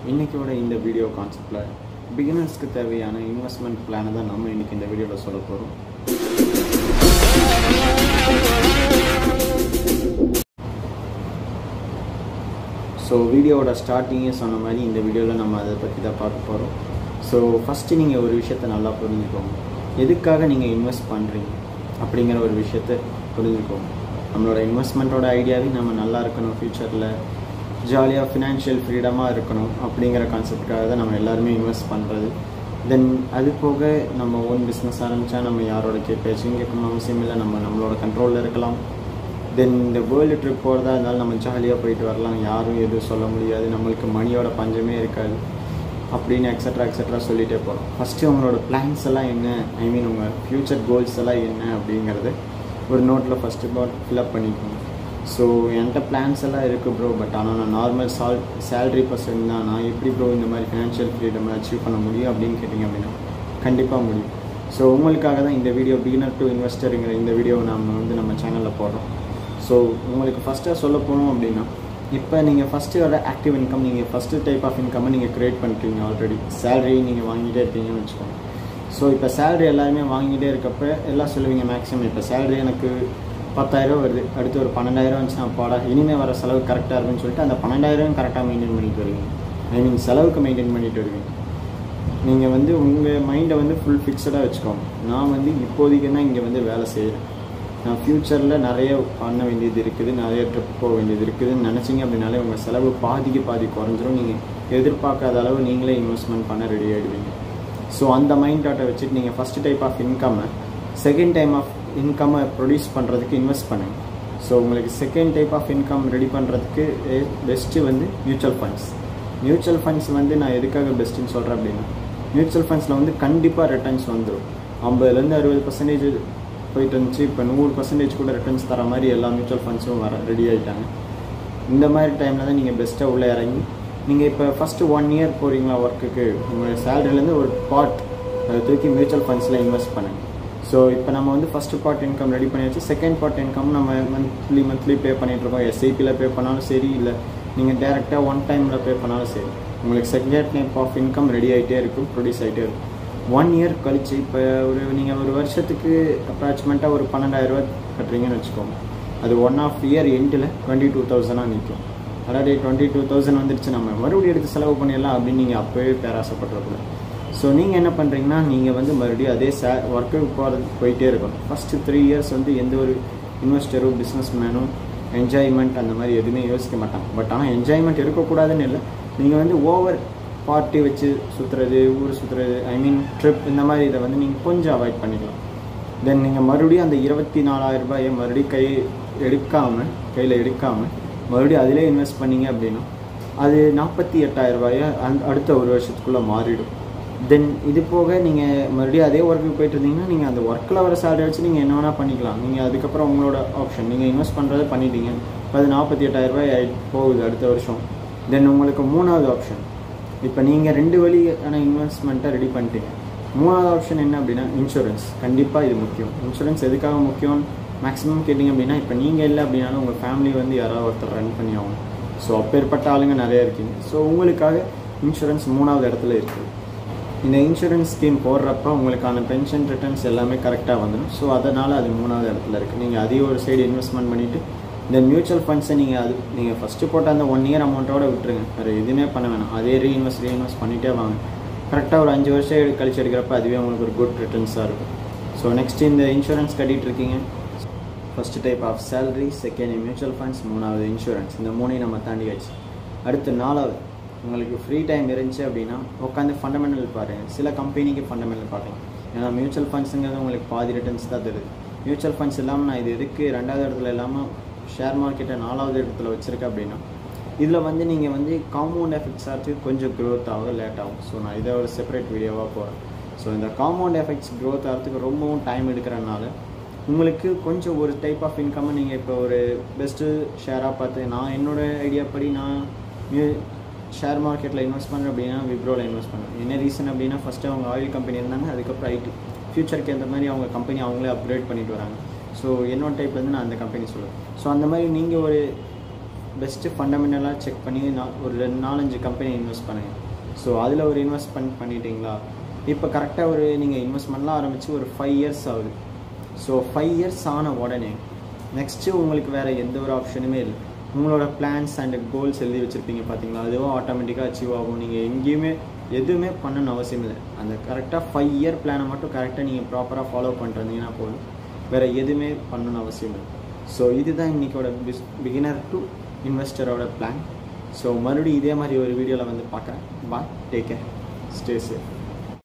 இன்றைக்கோட இந்த வீடியோ கான்செப்டில் பிகினர்ஸ்க்கு தேவையான இன்வெஸ்ட்மெண்ட் பிளானை தான் நம்ம இன்றைக்கி இந்த வீடியோவில் சொல்ல போகிறோம் ஸோ வீடியோவோட ஸ்டார்டிங்கே சொன்ன மாதிரி இந்த வீடியோவில் நம்ம அதை பற்றி தான் பார்க்க போகிறோம் ஸோ ஃபஸ்ட்டு நீங்கள் ஒரு விஷயத்த நல்லா புரிஞ்சுக்கோங்க எதுக்காக நீங்கள் இன்வெஸ்ட் பண்ணுறீங்க அப்படிங்கிற ஒரு விஷயத்த புரிஞ்சுக்கோங்க நம்மளோட இன்வெஸ்ட்மெண்ட்டோட ஐடியாவே நம்ம நல்லா இருக்கணும் ஃப்யூச்சரில் ஜாலியாக ஃபினான்ஷியல் ஃப்ரீடமாக இருக்கணும் அப்படிங்கிற கான்செப்டுக்காக தான் நம்ம எல்லாருமே இன்வெஸ்ட் பண்ணுறது தென் அது போக நம்ம ஓன் பிஸ்னஸ் ஆரம்பித்தா நம்ம யாரோட கே பேச்சும் கேட்கணும் அவசியம் இல்லை நம்ம நம்மளோட கண்ட்ரோலில் இருக்கலாம் தென் இந்த வேர்ல்டு ட்ரிப் போகிறதா இருந்தாலும் நம்ம ஜாலியாக போயிட்டு வரலாம் யாரும் எதுவும் சொல்ல முடியாது நம்மளுக்கு மணியோட பஞ்சமே இருக்காது அப்படின்னு எக்ஸட்ரா எக்ஸட்ரா சொல்லிகிட்டே போகிறோம் ஃபஸ்ட்டு உங்களோட பிளான்ஸ் எல்லாம் என்ன ஐ மீன் உங்கள் ஃப்யூச்சர் கோல்ஸ் எல்லாம் என்ன அப்படிங்கிறது ஒரு நோட்டில் ஃபஸ்ட்டு பார்ட் ஃபில்அப் பண்ணிக்கோங்க ஸோ என்கிட்ட பிளான்ஸ் எல்லாம் இருக்குது ப்ரோ பட் ஆனால் நான் நார்மல் சால் சேலரி பர்சன் தான் நான் எப்படி ப்ரோ இந்த மாதிரி ஃபினான்ஷியல் ஃப்ரீடம் அச்சீவ் பண்ண முடியும் அப்படின்னு கேட்டிங்க அப்படின்னா கண்டிப்பாக முடியும் ஸோ உங்களுக்காக தான் இந்த வீடியோ பிகினர் டு இன்வெஸ்டருங்கிற இந்த வீடியோவை நம்ம வந்து நம்ம சேனலில் போடுறோம் ஸோ உங்களுக்கு ஃபஸ்ட்டாக சொல்ல போனோம் அப்படின்னா இப்போ நீங்கள் ஃபஸ்ட்டு வர ஆக்டிவ் இன்கம் நீங்கள் ஃபஸ்ட்டு டைப் ஆஃப் இன்கம்மை நீங்கள் க்ரியேட் பண்ணிட்டீங்க ஆல்ரெடி சேலரி நீங்கள் வாங்கிட்டே இருக்கீங்கன்னு வச்சுக்கோங்க ஸோ இப்போ சேலரி எல்லாருமே வாங்கிட்டே இருக்கப்ப எல்லாம் சொல்லுவீங்க மேக்ஸிமம் இப்போ சேலரி எனக்கு பத்தாயிரம் வருது அடுத்து ஒரு பன்னெண்டாயிரம் வந்துச்சுன்னா பாடா இனிமேல் வர செலவு கரெக்டாக இருக்குன்னு சொல்லிட்டு அந்த பன்னெண்டாயிரம் கரெக்டாக மெயின்டைன் பண்ணிட்டு வருவீங்க ஐ மீன் செலவுக்கு மெயின்டைன் பண்ணிட்டு வருவீங்க நீங்கள் வந்து உங்கள் மைண்டை வந்து ஃபுல் ஃபிக்ஸடாக வச்சுக்கோங்க நான் வந்து இப்போதைக்கு தான் இங்கே வந்து வேலை செய்கிறேன் நான் ஃப்யூச்சரில் நிறைய பண்ண வேண்டியது இருக்குது நிறைய ட்ரிப் போக வேண்டியது இருக்குதுன்னு நினச்சிங்க அப்படின்னாலே உங்கள் செலவு பாதிக்கு பாதி குறைஞ்சிரும் நீங்கள் எதிர்பார்க்காத அளவு நீங்களே இன்வெஸ்ட்மெண்ட் பண்ண ரெடி ஆகிடுவீங்க ஸோ அந்த மைண்ட் தாட்டை வச்சுட்டு நீங்கள் ஃபஸ்ட்டு டைப் ஆஃப் இன்கம்மை செகண்ட் டைம் ஆஃப் இன்கம்மை ப்ரொடியூஸ் பண்ணுறதுக்கு இன்வெஸ்ட் பண்ணுங்க ஸோ உங்களுக்கு second type of income ready பண்ணுறதுக்கு பெஸ்ட்டு வந்து மியூச்சுவல் ஃபண்ட்ஸ் மியூச்சுவல் ஃபண்ட்ஸ் வந்து நான் எதுக்காக பெஸ்ட்டுன்னு சொல்கிறேன் அப்படின்னா மியூச்சுவல் ஃபண்ட்ஸில் வந்து கண்டிப்பாக ரிட்டர்ன்ஸ் வந்துடும் ஐம்பதுலேருந்து அறுபது பர்சன்டேஜ் போயிட்டு இருந்துச்சு இப்போ நூறு பர்சன்டேஜ் கூட ரிட்டர்ன்ஸ் தர மாதிரி எல்லா மியூச்சுவல் ஃபண்ட்ஸும் வர ரெடி ஆகிட்டாங்க இந்த மாதிரி டைமில் தான் நீங்கள் பெஸ்ட்டாக உள்ளே இறங்கி நீங்கள் இப்போ ஃபஸ்ட்டு ஒன் இயர் போகிறீங்களா ஒர்க்குக்கு உங்கள் சேலரிலேருந்து ஒரு பார்ட் அதை தூக்கி மியூச்சுவல் ஃபண்ட்ஸில் இன்வெஸ்ட் பண்ணுங்க ஸோ இப்போ நம்ம வந்து ஃபஸ்ட்டு பார்ட் இன்கம் ரெடி பண்ணி வச்சு செகண்ட் பார்ட் இன்கம் நம்ம மந்த்லி மந்த்லி பே பண்ணிகிட்ருக்கோம் எஸ்ஐபியில் பே பண்ணாலும் சரி இல்லை நீங்கள் டேரெக்டாக ஒன் டைமில் பே பண்ணாலும் சரி உங்களுக்கு second type of income ready ஆகிட்டே இருக்கும் ப்ரொடியூஸ் ஆகிட்டே இருக்கும் ஒன் இயர் கழிச்சு இப்போ ஒரு நீங்கள் ஒரு வருஷத்துக்கு அப்ராக்சிமேட்டாக ஒரு பன்னெண்டாயிரரூவா கட்டுறீங்கன்னு வச்சுக்கோங்க அது ஒன் ஆஃப் இயர் எண்டில் டுவெண்ட்டி டூ தௌசண்டாக நிற்கும் அதாவது டுவெண்ட்டி டூ தௌசண்ட் வந்துடுச்சு நம்ம மறுபடியும் எடுத்து செலவு பண்ணிடலாம் அப்படின்னு நீங்கள் அப்போவே பேராசப்படுறக்கூடாது ஸோ நீங்கள் என்ன பண்ணுறீங்கன்னா நீங்கள் வந்து மறுபடியும் அதே சே ஒர்க்குக்கு போகிறது போயிட்டே இருக்கணும் ஃபஸ்ட்டு த்ரீ இயர்ஸ் வந்து எந்த ஒரு இன்வெஸ்டரும் பிஸ்னஸ் மேனும் என்ஜாய்மெண்ட் அந்த மாதிரி எதுவுமே யோசிக்க மாட்டாங்க பட் ஆனால் என்ஜாய்மெண்ட் இருக்கக்கூடாதுன்னு இல்லை நீங்கள் வந்து ஓவர் பார்ட்டி வச்சு சுற்றுறது ஊர் சுற்றுறது ஐ மீன் ட்ரிப் இந்த மாதிரி இதை வந்து நீங்கள் கொஞ்சம் அவாய்ட் பண்ணிக்கலாம் தென் நீங்கள் மறுபடியும் அந்த இருபத்தி நாலாயிரம் ரூபாயை மறுபடியும் கை எடுக்காமல் கையில் எடுக்காமல் மறுபடியும் அதிலே இன்வெஸ்ட் பண்ணீங்க அப்படின்னா அது நாற்பத்தி எட்டாயிரம் ரூபாயை அந் அடுத்த ஒரு வருஷத்துக்குள்ளே மாறிடும் தென் இது போக நீங்கள் மறுபடியும் அதே ஒர்க்குக்கு போயிட்டு இருந்தீங்கன்னா நீங்கள் அந்த ஒர்க்கில் வர சேலரி வச்சு நீங்கள் என்ன வேணால் பண்ணிக்கலாம் நீங்கள் அதுக்கப்புறம் உங்களோட ஆப்ஷன் நீங்கள் இன்வெஸ்ட் பண்ணுறதை பண்ணிட்டீங்க இப்போ அது நாற்பத்தி எட்டாயிரம் ரூபாய் ஆகி போகுது அடுத்த வருஷம் தென் உங்களுக்கு மூணாவது ஆப்ஷன் இப்போ நீங்கள் ரெண்டு வழியான இன்வெஸ்ட்மெண்ட்டை ரெடி பண்ணிட்டீங்க மூணாவது ஆப்ஷன் என்ன அப்படின்னா இன்சூரன்ஸ் கண்டிப்பாக இது முக்கியம் இன்சூரன்ஸ் எதுக்காக முக்கியம் மேக்ஸிமம் கேட்டிங்க அப்படின்னா இப்போ நீங்கள் இல்லை அப்படின்னாலும் உங்கள் ஃபேமிலி வந்து யாராவது ஒருத்தர் ரன் பண்ணி ஆகணும் ஸோ அப்பேற்பட்ட ஆளுங்க நிறைய இருக்கீங்க ஸோ உங்களுக்காக இன்சூரன்ஸ் மூணாவது இடத்துல இருக்குது இந்த இன்சூரன்ஸ் ஸ்கீம் போடுறப்ப உங்களுக்கான பென்ஷன் ரிட்டர்ன்ஸ் எல்லாமே கரெக்டாக வந்துடும் ஸோ அதனால் அது மூணாவது இடத்துல இருக்குது நீங்கள் அதையும் ஒரு சைடு இன்வெஸ்ட்மெண்ட் பண்ணிவிட்டு இந்த மியூச்சுவல் ஃபண்ட்ஸை நீங்கள் அது நீங்கள் ஃபஸ்ட்டு போட்ட அந்த ஒன் இயர் அமௌண்ட்டோட விட்டுருங்க வேறு எதுவுமே பண்ண வேணாம் அதே ரீஇன்வெஸ்ட் ரீஇன்வெஸ்ட் பண்ணிகிட்டே வாங்க கரெக்டாக ஒரு அஞ்சு வருஷம் எடு கழிச்சு எடுக்கிறப்ப அதுவே உங்களுக்கு ஒரு குட் ரிட்டர்ன்ஸாக இருக்கும் ஸோ நெக்ஸ்ட் இந்த இன்சூரன்ஸ் கட்டிகிட்டு இருக்கீங்க first type of salary second mutual funds மூணாவது இன்சூரன்ஸ் இந்த மூணையும் நம்ம தாண்டியாச்சு அடுத்து நாலாவது உங்களுக்கு ஃப்ரீ டைம் இருந்துச்சு அப்படின்னா உட்காந்து ஃபண்டமெண்டல் பாருங்கள் சில கம்பெனிக்கு ஃபண்டமெண்டல் பார்க்கலாம் ஏன்னா மியூச்சுவல் ஃபண்ட்ஸுங்கிறது உங்களுக்கு பாதி ரிட்டர்ன்ஸ் தான் தருது மியூச்சுவல் ஃபண்ட்ஸ் இல்லாமல் நான் இது எதுக்கு ரெண்டாவது இடத்துல இல்லாமல் ஷேர் மார்க்கெட்டை நாலாவது இடத்துல வச்சுருக்கேன் அப்படின்னா இதில் வந்து நீங்கள் வந்து காம்பவுண்ட் எஃபெக்ட்ஸ் ஆகிறதுக்கு கொஞ்சம் க்ரோத் ஆகும் லேட் ஆகும் ஸோ நான் இதை ஒரு செப்பரேட் வீடியோவாக போகிறேன் ஸோ இந்த காம்பவுண்ட் எஃபெக்ட்ஸ் க்ரோத் ஆகிறதுக்கு ரொம்பவும் டைம் எடுக்கிறனால உங்களுக்கு கொஞ்சம் ஒரு டைப் ஆஃப் இன்கம்மை நீங்கள் இப்போ ஒரு பெஸ்ட்டு ஷேராக பார்த்து நான் என்னோடய ஐடியா படி நான் ஷேர் மார்க்கெட்டில் இன்வெஸ்ட் பண்ணுறேன் அப்படின்னா விப்ரோவில் இன்வெஸ்ட் பண்ணுறேன் என்ன ரீசன் அப்படின்னா ஃபஸ்ட்டு அவங்க ஆயில் கம்பெனி இருந்தாங்க அதுக்கப்புறம் ஐடி ஃப்யூச்சருக்கு ஏற்ற மாதிரி அவங்க கம்பெனி அவங்களே அப்கிரேட் பண்ணிட்டு வராங்க ஸோ என்னோட டைப்லேருந்து நான் அந்த கம்பெனி சொல்லுவேன் ஸோ அந்த மாதிரி நீங்கள் ஒரு பெஸ்ட்டு ஃபண்டமெண்டலாக செக் பண்ணி நான் ஒரு ரெண்டு நாலஞ்சு கம்பெனி இன்வெஸ்ட் பண்ணுங்கள் ஸோ அதில் ஒரு இன்வெஸ்ட்மெண்ட் பண்ணிட்டீங்களா இப்போ கரெக்டாக ஒரு நீங்கள் இன்வெஸ்ட்மெண்ட்லாம் ஆரம்பித்து ஒரு ஃபைவ் இயர்ஸ் ஆகுது ஸோ ஃபைவ் இயர்ஸ் ஆன உடனே நெக்ஸ்ட்டு உங்களுக்கு வேறு எந்த ஒரு ஆப்ஷனுமே இல்லை உங்களோட பிளான்ஸ் அண்ட் கோல்ஸ் எழுதி வச்சுருப்பீங்க பார்த்தீங்களா அதுவும் ஆட்டோமேட்டிக்காக அச்சீவ் ஆகும் நீங்கள் எங்கேயுமே எதுவுமே பண்ணணும்னு அவசியம் இல்லை அந்த கரெக்டாக ஃபைவ் இயர் பிளானை மட்டும் கரெக்டாக நீங்கள் ப்ராப்பராக ஃபாலோ பண்ணிட்டு போதும் வேறு எதுவுமே பண்ணணும்னு அவசியம் இல்லை ஸோ இதுதான் இன்றைக்கோட பிஸ் பிகினர் டு இன்வெஸ்டரோட பிளான் ஸோ மறுபடியும் இதே மாதிரி ஒரு வீடியோவில் வந்து பார்க்குறேன் பா டேக் கேர் ஸ்டே சேஃப்